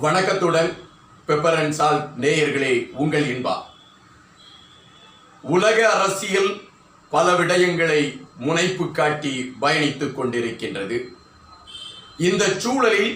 வணக்கத்துடன் pepper and சால் நேயர்களே உங்கள் இன்பா உலக அரசியல் பல விடயங்களை முனைப்பு காட்டி பயணித்துக் கொண்டிருக்கின்றது இந்த சூழலில்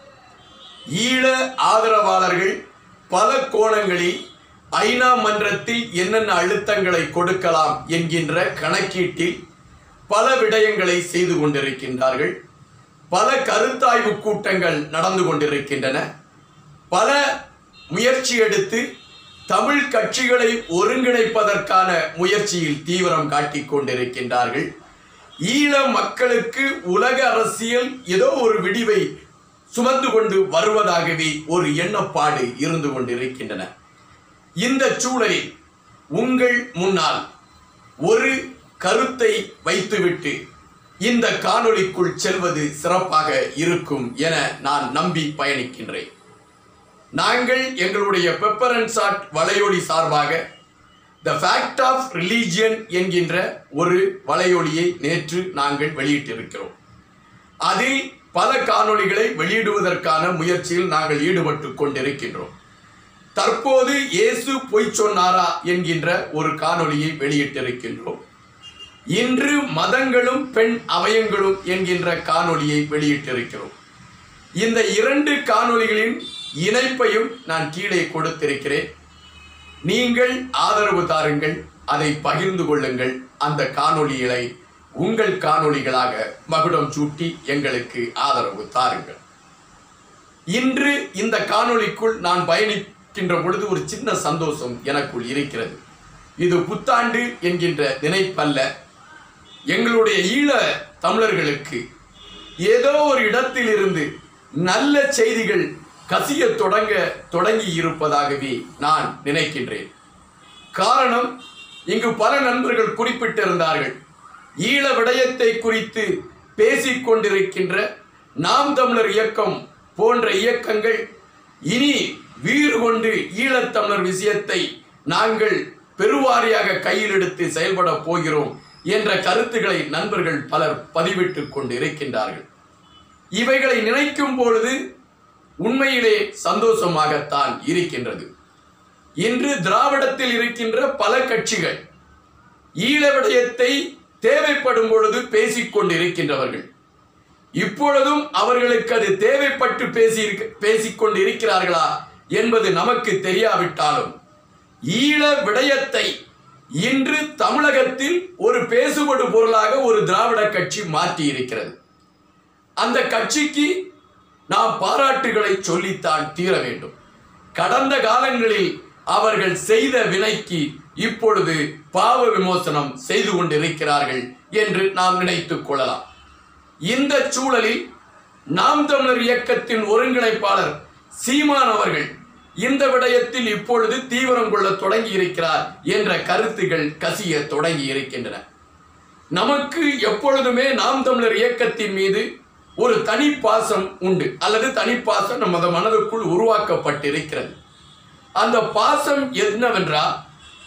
ஈழ ஆதரவாளர்கள் பல கோணங்களில் ஐநா மன்றத்தில் என்னென்ன அழுத்தங்களை கொடுக்கலாம் என்கின்ற கணக்கீட்டில் பல விடயங்களை செய்து கொண்டிருக்கின்றார்கள் பல கருத்தாய்வு கூட்டங்கள் நடந்து கொண்டிருக்கின்றன பல முயற்சி எடுத்து தமிழ் கட்சிகளை ஒருங்கிணைப்பதற்கான முயற்சியில் தீவிரம் காட்டிக் கொண்டிருக்கின்றார்கள் ஈழ மக்களுக்கு உலக அரசியல் ஏதோ ஒரு விடிவை சுமந்து கொண்டு வருவதாகவே ஒரு எண்ணப்பாடு இருந்து கொண்டிருக்கின்றன இந்த சூழலில் உங்கள் முன்னால் ஒரு கருத்தை வைத்துவிட்டு இந்த காணொளிக்குள் செல்வது சிறப்பாக இருக்கும் என நான் நம்பி பயணிக்கின்றேன் நாங்கள் எங்களுடைய பெப்பர் அண்ட் சாட் வலையொலி சார்பாக த ஃபேக்ட் ஆஃப் ரிலீஜியன் என்கின்ற ஒரு வலையொலியை நேற்று நாங்கள் வெளியிட்டிருக்கிறோம் அதில் பல காணொளிகளை வெளியிடுவதற்கான முயற்சியில் நாங்கள் ஈடுபட்டு கொண்டிருக்கின்றோம் தற்போது இயேசு பொய் சொன்னாரா என்கின்ற ஒரு காணொளியை வெளியிட்டிருக்கின்றோம் இன்று மதங்களும் பெண் அவயங்களும் என்கின்ற காணொளியை வெளியிட்டிருக்கிறோம் இந்த இரண்டு காணொளிகளின் இணைப்பையும் நான் கீழே கொடுத்திருக்கிறேன் நீங்கள் ஆதரவு தாருங்கள் அதை பகிர்ந்து கொள்ளுங்கள் அந்த காணொளிகளை உங்கள் காணொளிகளாக மகுடம் சூட்டி எங்களுக்கு ஆதரவு தாருங்கள் இன்று இந்த காணொளிக்குள் நான் பயணிக்கின்ற பொழுது ஒரு சின்ன சந்தோஷம் எனக்குள் இருக்கிறது இது புத்தாண்டு என்கின்ற நினைப்பல்ல எங்களுடைய ஈழ தமிழர்களுக்கு ஏதோ ஒரு இடத்திலிருந்து நல்ல செய்திகள் கசிய தொடங்க தொடங்கி இருப்பதாகவே நான் நினைக்கின்றேன் காரணம் இங்கு பல நண்பர்கள் குறிப்பிட்டிருந்தார்கள் ஈழ விடயத்தை குறித்து பேசிக் கொண்டிருக்கின்ற நாம் தமிழர் இயக்கம் போன்ற இயக்கங்கள் இனி வீறு கொண்டு ஈழத்தமிழர் விஷயத்தை நாங்கள் பெருவாரியாக கையில் எடுத்து செயல்பட போகிறோம் என்ற கருத்துக்களை நண்பர்கள் பலர் பதிவிட்டுக் கொண்டு இருக்கின்றார்கள் இவைகளை நினைக்கும் பொழுது உண்மையிலே சந்தோஷமாகத்தான் இருக்கின்றது இன்று திராவிடத்தில் இருக்கின்ற பல கட்சிகள் ஈழ விடயத்தை தேவைப்படும் பொழுது பேசிக் கொண்டிருக்கின்றவர்கள் இப்பொழுதும் அவர்களுக்கு அது தேவைப்பட்டு பேசி பேசிக் கொண்டு இருக்கிறார்களா என்பது நமக்கு தெரியாவிட்டாலும் ஈழ விடயத்தை இன்று தமிழகத்தில் ஒரு பேசுபடு பொருளாக ஒரு திராவிட கட்சி மாற்றி இருக்கிறது அந்த கட்சிக்கு நாம் பாராட்டுகளை சொல்லித்தான் தீர வேண்டும் கடந்த காலங்களில் அவர்கள் செய்த வினைக்கு இப்பொழுது பாவ விமோசனம் செய்து கொண்டிருக்கிறார்கள் என்று நாம் நினைத்துக் கொள்ளலாம் இந்த சூழலில் நாம் தமிழர் இயக்கத்தின் ஒருங்கிணைப்பாளர் சீமான் அவர்கள் இந்த விடயத்தில் இப்பொழுது தீவிரம் கொள்ள தொடங்கி இருக்கிறார் என்ற கருத்துகள் கசிய தொடங்கி இருக்கின்றன நமக்கு எப்பொழுதுமே நாம் தமிழர் இயக்கத்தின் மீது ஒரு தனி பாசம் உண்டு அல்லது தனிப்பாசம் நமது மனதுக்குள் உருவாக்கப்பட்டிருக்கிறது அந்த பாசம் என்னவென்றால்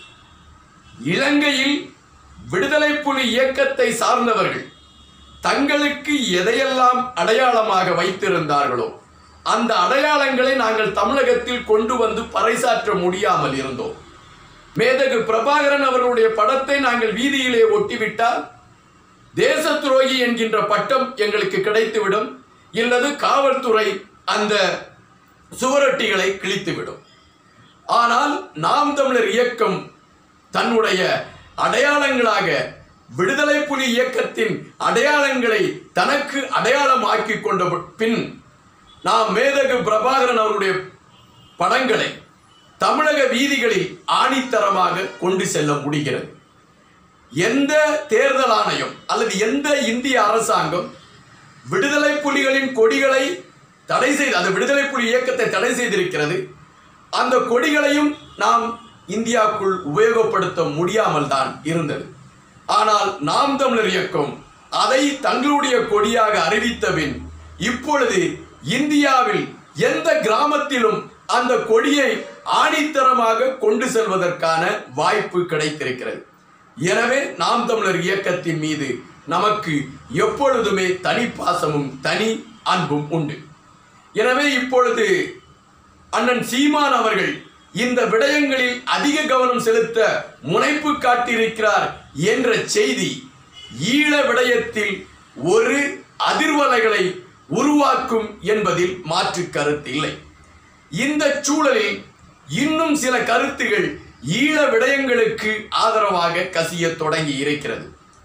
இலங்கையில் விடுதலை புலி இயக்கத்தை சார்ந்தவர்கள் தங்களுக்கு எதையெல்லாம் அடையாளமாக வைத்திருந்தார்களோ அந்த அடையாளங்களை நாங்கள் தமிழகத்தில் கொண்டு வந்து பறைசாற்ற முடியாமல் இருந்தோம் மேதகு பிரபாகரன் அவர்களுடைய படத்தை நாங்கள் வீதியிலே ஒட்டிவிட்டால் தேச துரோகி என்கின்ற பட்டம் எங்களுக்கு கிடைத்துவிடும் இல்லது காவல்துறை அந்த சுவரொட்டிகளை கிழித்துவிடும் ஆனால் நாம் தமிழர் இயக்கம் தன்னுடைய அடையாளங்களாக விடுதலை புலி இயக்கத்தின் அடையாளங்களை தனக்கு அடையாளமாக்கி கொண்ட பின் நாம் மேதகு பிரபாகரன் அவருடைய படங்களை தமிழக வீதிகளில் ஆணித்தரமாக கொண்டு செல்ல முடிகிறது எந்த தேர்தல் ஆணையம் அல்லது எந்த இந்திய அரசாங்கம் விடுதலை புலிகளின் கொடிகளை தடை செய்து அந்த விடுதலை புலி இயக்கத்தை தடை செய்திருக்கிறது அந்த கொடிகளையும் நாம் இந்தியாவுக்குள் உபயோகப்படுத்த முடியாமல் தான் இருந்தது ஆனால் நாம் தமிழர் இயக்கம் அதை தங்களுடைய கொடியாக அறிவித்தபின் இப்பொழுது இந்தியாவில் எந்த கிராமத்திலும் அந்த கொடியை ஆணித்தரமாக கொண்டு செல்வதற்கான வாய்ப்பு கிடைத்திருக்கிறது எனவே நாம் தமிழர் இயக்கத்தின் மீது நமக்கு எப்பொழுதுமே தனி பாசமும் தனி அன்பும் உண்டு எனவே இப்பொழுது அண்ணன் சீமான் அவர்கள் இந்த விடயங்களில் அதிக கவனம் செலுத்த முனைப்பு காட்டியிருக்கிறார் என்ற செய்தி ஈழ விடயத்தில் ஒரு அதிர்வலைகளை உருவாக்கும் என்பதில் மாற்று கருத்தில்லை இந்த சூழலில் இன்னும் சில கருத்துகள் ஈழ விடயங்களுக்கு ஆதரவாக கசிய தொடங்கி இருக்கிறது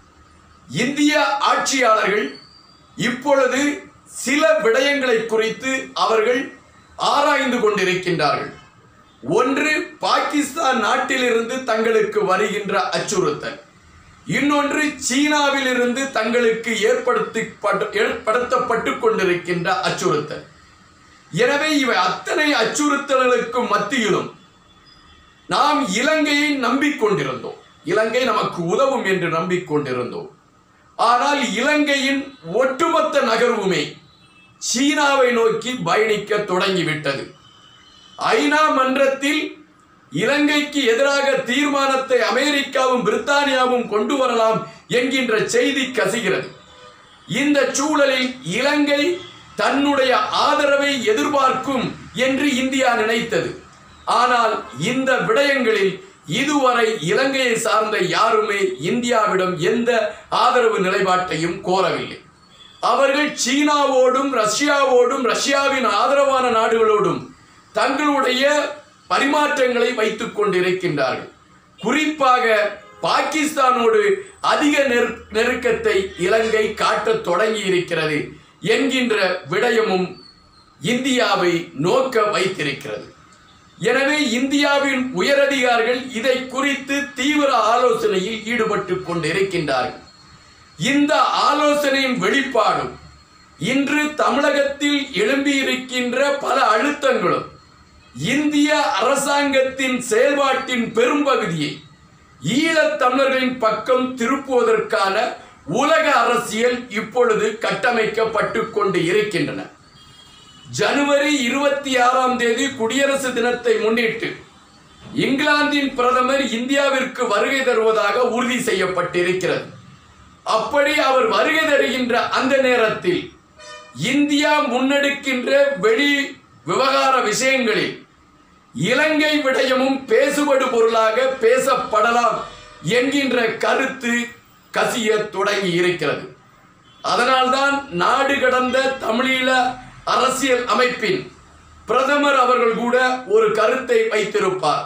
இந்திய ஆட்சியாளர்கள் இப்பொழுது சில விடயங்களை குறித்து அவர்கள் ஆராய்ந்து கொண்டிருக்கின்றார்கள் ஒன்று பாகிஸ்தான் நாட்டிலிருந்து தங்களுக்கு வருகின்ற அச்சுறுத்தல் இன்னொன்று சீனாவிலிருந்து தங்களுக்கு ஏற்படுத்தி ஏற்படுத்தப்பட்டு கொண்டிருக்கின்ற அச்சுறுத்தல் எனவே இவை அத்தனை அச்சுறுத்தல்களுக்கு மத்தியிலும் நாம் இலங்கையை நம்பிக்கொண்டிருந்தோம் இலங்கை நமக்கு உதவும் என்று நம்பிக்கொண்டிருந்தோம் ஆனால் இலங்கையின் ஒட்டுமொத்த நகர்வுமே சீனாவை நோக்கி பயணிக்க தொடங்கிவிட்டது ஐநா மன்றத்தில் இலங்கைக்கு எதிராக தீர்மானத்தை அமெரிக்காவும் பிரித்தானியாவும் கொண்டு வரலாம் என்கின்ற செய்தி கசிகிறது இந்த சூழலில் இலங்கை தன்னுடைய ஆதரவை எதிர்பார்க்கும் என்று இந்தியா நினைத்தது ஆனால் இந்த விடயங்களில் இதுவரை இலங்கையை சார்ந்த யாருமே இந்தியாவிடம் எந்த ஆதரவு நிலைப்பாட்டையும் கோரவில்லை அவர்கள் சீனாவோடும் ரஷ்யாவோடும் ரஷ்யாவின் ஆதரவான நாடுகளோடும் தங்களுடைய பரிமாற்றங்களை வைத்துக் கொண்டிருக்கின்றார்கள் குறிப்பாக பாகிஸ்தானோடு அதிக நெரு- நெருக்கத்தை இலங்கை காட்டத் தொடங்கி இருக்கிறது என்கின்ற விடயமும் இந்தியாவை நோக்க வைத்திருக்கிறது எனவே இந்தியாவின் உயரதிகாரிகள் இதை குறித்து தீவிர ஆலோசனையில் ஈடுபட்டு கொண்டிருக்கின்றார்கள் இந்த ஆலோசனையின் வெளிப்பாடும் இன்று தமிழகத்தில் எழும்பியிருக்கின்ற பல அழுத்தங்களும் இந்திய அரசாங்கத்தின் செயல்பாட்டின் பெரும்பகுதியை ஈழத் தமிழர்களின் பக்கம் திருப்புவதற்கான உலக அரசியல் இப்பொழுது கட்டமைக்கப்பட்டு கொண்டு இருக்கின்றன ஜனவரி இருபத்தி ஆறாம் தேதி குடியரசு தினத்தை முன்னிட்டு இங்கிலாந்தின் பிரதமர் இந்தியாவிற்கு வருகை தருவதாக உறுதி செய்யப்பட்டிருக்கிறது அப்படி அவர் வருகை தருகின்ற அந்த நேரத்தில் இந்தியா முன்னெடுக்கின்ற வெளி விவகார விஷயங்களில் இலங்கை விடயமும் பேசுபடு பொருளாக பேசப்படலாம் என்கின்ற கருத்து கசிய தொடங்கி இருக்கிறது அதனால்தான் நாடு கடந்த தமிழீழ அரசியல் அமைப்பின் பிரதமர் அவர்கள் கூட ஒரு கருத்தை வைத்திருப்பார்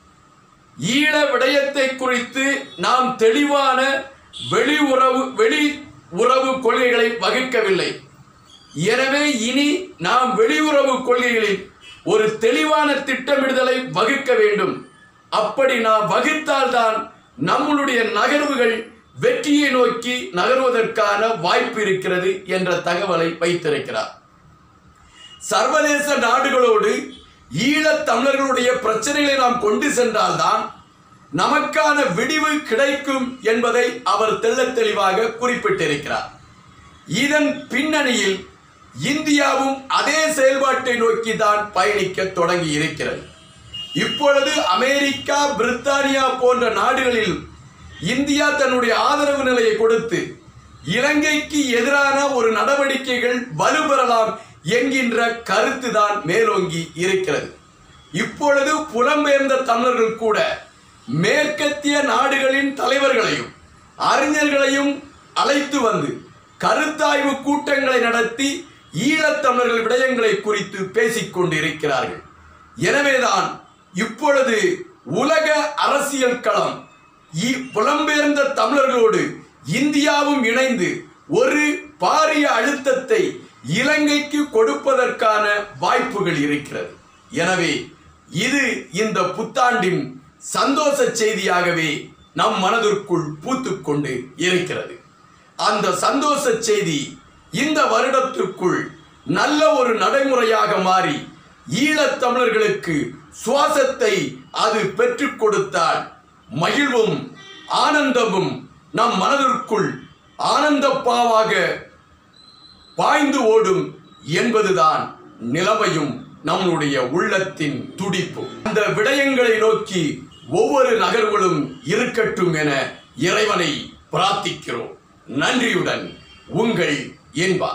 ஈழ விடயத்தை குறித்து நாம் தெளிவான வெளி உறவு வெளி உறவு கொள்கைகளை வகுக்கவில்லை எனவே இனி நாம் வெளியுறவு கொள்கைகளில் ஒரு தெளிவான திட்டமிடுதலை வகுக்க வேண்டும் அப்படி நாம் வகுத்தால்தான் நம்மளுடைய நகர்வுகள் வெற்றியை நோக்கி நகர்வதற்கான வாய்ப்பு இருக்கிறது என்ற தகவலை வைத்திருக்கிறார் சர்வதேச நாடுகளோடு ஈழத் தமிழர்களுடைய பிரச்சனைகளை நாம் கொண்டு சென்றால்தான் நமக்கான விடிவு கிடைக்கும் என்பதை அவர் தெள்ளத் தெளிவாக குறிப்பிட்டிருக்கிறார் இதன் பின்னணியில் இந்தியாவும் அதே செயல்பாட்டை நோக்கி தான் பயணிக்க தொடங்கி இருக்கிறது இப்பொழுது அமெரிக்கா பிரித்தானியா போன்ற நாடுகளில் இந்தியா தன்னுடைய ஆதரவு நிலையை கொடுத்து இலங்கைக்கு எதிரான ஒரு நடவடிக்கைகள் வலுப்பெறலாம் என்கின்ற கருத்து தான் மேலோங்கி இருக்கிறது இப்பொழுது புலம்பெயர்ந்த தமிழர்கள் கூட மேற்கத்திய நாடுகளின் தலைவர்களையும் அறிஞர்களையும் அழைத்து வந்து கருத்தாய்வு கூட்டங்களை நடத்தி ஈழத்தமிழர்கள் விடயங்களை குறித்து பேசிக் கொண்டிருக்கிறார்கள் எனவேதான் இப்பொழுது உலக அரசியல் களம் இ- புலம்பெயர்ந்த தமிழர்களோடு இந்தியாவும் இணைந்து ஒரு பாரிய அழுத்தத்தை இலங்கைக்கு கொடுப்பதற்கான வாய்ப்புகள் இருக்கிறது எனவே இது இந்த புத்தாண்டின் சந்தோஷ செய்தியாகவே நம் மனதிற்குள் பூத்துக்கொண்டு இருக்கிறது அந்த சந்தோஷ செய்தி இந்த வருடத்திற்குள் நல்ல ஒரு நடைமுறையாக மாறி ஈழத் தமிழர்களுக்கு சுவாசத்தை அது பெற்றுக் கொடுத்தால் மகிழ்வும் ஆனந்தமும் நம் மனதிற்குள் ஆனந்தப்பாவாக பாய்ந்து ஓடும் என்பதுதான் நிலைமையும் நம்முடைய உள்ளத்தின் துடிப்பு அந்த விடயங்களை நோக்கி ஒவ்வொரு நகர்வுகளும் இருக்கட்டும் என இறைவனை பிரார்த்திக்கிறோம் நன்றியுடன் உங்கள் என்பா